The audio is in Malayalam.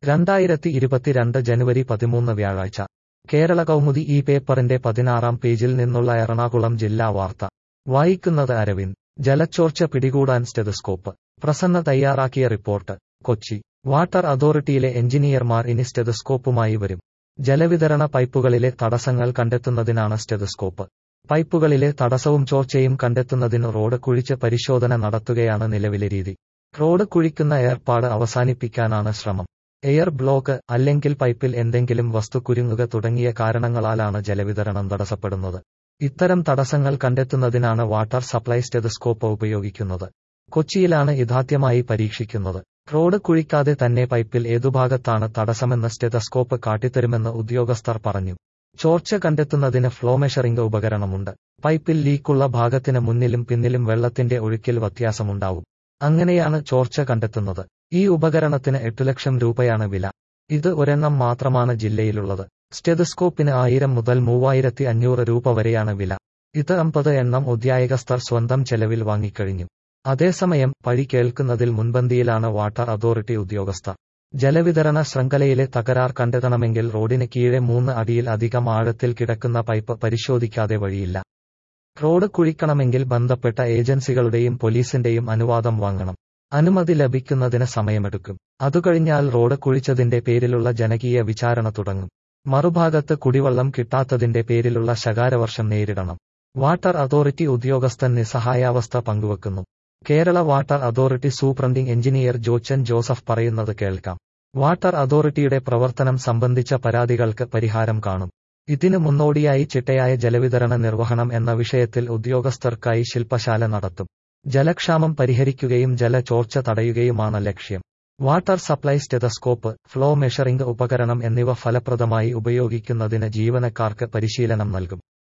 രണ്ടായിരത്തി ഇരുപത്തിരണ്ട് ജനുവരി പതിമൂന്ന് വ്യാഴാഴ്ച കേരള കൗമുദി ഈ പേപ്പറിന്റെ പതിനാറാം പേജിൽ നിന്നുള്ള എറണാകുളം ജില്ലാ വാർത്ത വായിക്കുന്നത് അരവിന്ദ് ജലച്ചോർച്ച പിടികൂടാൻ സ്റ്റെതസ്കോപ്പ് പ്രസന്ന തയ്യാറാക്കിയ റിപ്പോർട്ട് കൊച്ചി വാട്ടർ അതോറിറ്റിയിലെ എഞ്ചിനീയർമാർ ഇനി സ്റ്റെതസ്കോപ്പുമായി വരും ജലവിതരണ പൈപ്പുകളിലെ തടസ്സങ്ങൾ കണ്ടെത്തുന്നതിനാണ് സ്റ്റെതസ്കോപ്പ് പൈപ്പുകളിലെ തടസ്സവും ചോർച്ചയും കണ്ടെത്തുന്നതിന് റോഡ് കുഴിച്ച് പരിശോധന നടത്തുകയാണ് നിലവിലെ രീതി റോഡ് കുഴിക്കുന്ന ഏർപ്പാട് അവസാനിപ്പിക്കാനാണ് ശ്രമം എയർ ബ്ലോക്ക് അല്ലെങ്കിൽ പൈപ്പിൽ എന്തെങ്കിലും വസ്തു കുരുങ്ങുക തുടങ്ങിയ കാരണങ്ങളാലാണ് ജലവിതരണം തടസ്സപ്പെടുന്നത് ഇത്തരം തടസ്സങ്ങൾ കണ്ടെത്തുന്നതിനാണ് വാട്ടർ സപ്ലൈ സ്റ്റെതസ്കോപ്പ് ഉപയോഗിക്കുന്നത് കൊച്ചിയിലാണ് ഇതാദ്യമായി പരീക്ഷിക്കുന്നത് റോഡ് കുഴിക്കാതെ തന്നെ പൈപ്പിൽ ഏതുഭാഗത്താണ് തടസ്സമെന്ന് സ്റ്റെതസ്കോപ്പ് കാട്ടിത്തരുമെന്ന് ഉദ്യോഗസ്ഥർ പറഞ്ഞു ചോർച്ച കണ്ടെത്തുന്നതിന് ഫ്ലോ മെഷറിംഗ് ഉപകരണമുണ്ട് പൈപ്പിൽ ലീക്കുള്ള ഭാഗത്തിന് മുന്നിലും പിന്നിലും വെള്ളത്തിന്റെ ഒഴുക്കിൽ വ്യത്യാസമുണ്ടാവും അങ്ങനെയാണ് ചോർച്ച കണ്ടെത്തുന്നത് ഈ ഉപകരണത്തിന് എട്ടു ലക്ഷം രൂപയാണ് വില ഇത് ഒരെണ്ണം മാത്രമാണ് ജില്ലയിലുള്ളത് സ്റ്റെതസ്കോപ്പിന് ആയിരം മുതൽ മൂവായിരത്തി അഞ്ഞൂറ് രൂപ വരെയാണ് വില ഇത് അമ്പത് എണ്ണം ഉദ്യോഗസ്ഥർ സ്വന്തം ചെലവിൽ വാങ്ങിക്കഴിഞ്ഞു അതേസമയം പഴി കേൾക്കുന്നതിൽ മുൻപന്തിയിലാണ് വാട്ടർ അതോറിറ്റി ഉദ്യോഗസ്ഥർ ജലവിതരണ ശൃംഖലയിലെ തകരാർ കണ്ടെത്തണമെങ്കിൽ റോഡിന് കീഴെ മൂന്ന് അടിയിൽ അധികം ആഴത്തിൽ കിടക്കുന്ന പൈപ്പ് പരിശോധിക്കാതെ വഴിയില്ല റോഡ് കുഴിക്കണമെങ്കിൽ ബന്ധപ്പെട്ട ഏജൻസികളുടെയും പോലീസിന്റെയും അനുവാദം വാങ്ങണം അനുമതി ലഭിക്കുന്നതിന് സമയമെടുക്കും അതുകഴിഞ്ഞാൽ റോഡ് കുഴിച്ചതിന്റെ പേരിലുള്ള ജനകീയ വിചാരണ തുടങ്ങും മറുഭാഗത്ത് കുടിവെള്ളം കിട്ടാത്തതിന്റെ പേരിലുള്ള ശകാരവർഷം നേരിടണം വാട്ടർ അതോറിറ്റി ഉദ്യോഗസ്ഥൻ നിസ്സഹായാവസ്ഥ പങ്കുവെക്കുന്നു Kerala water authority superintending engineer Jochan Joseph പറയുന്നത് കേൾക്കാം വാട്ടർ അതോറിറ്റിയുടെ പ്രവർത്തനം സംബന്ധിച്ച പരാതികൾക്ക് പരിഹാരം കാണും ഇതിനു മുന്നോടിയായി ചിട്ടയായ ജലവിതരണ നിർവഹണം എന്ന വിഷയത്തിൽ ഉദ്യോഗസ്ഥർക്കായി ശില്പശാല നടത്തും ജലക്ഷാമം പരിഹരിക്കുകയും ജല ചോർച്ച തടയുകയുമാണ് ലക്ഷ്യം water supply stethoscope flow measuring ഉപകരണം എന്നിവ ഫലപ്രദമായി ഉപയോഗിക്കുന്നതിന് ജീവനക്കാർക്ക് പരിശീലനം നൽകും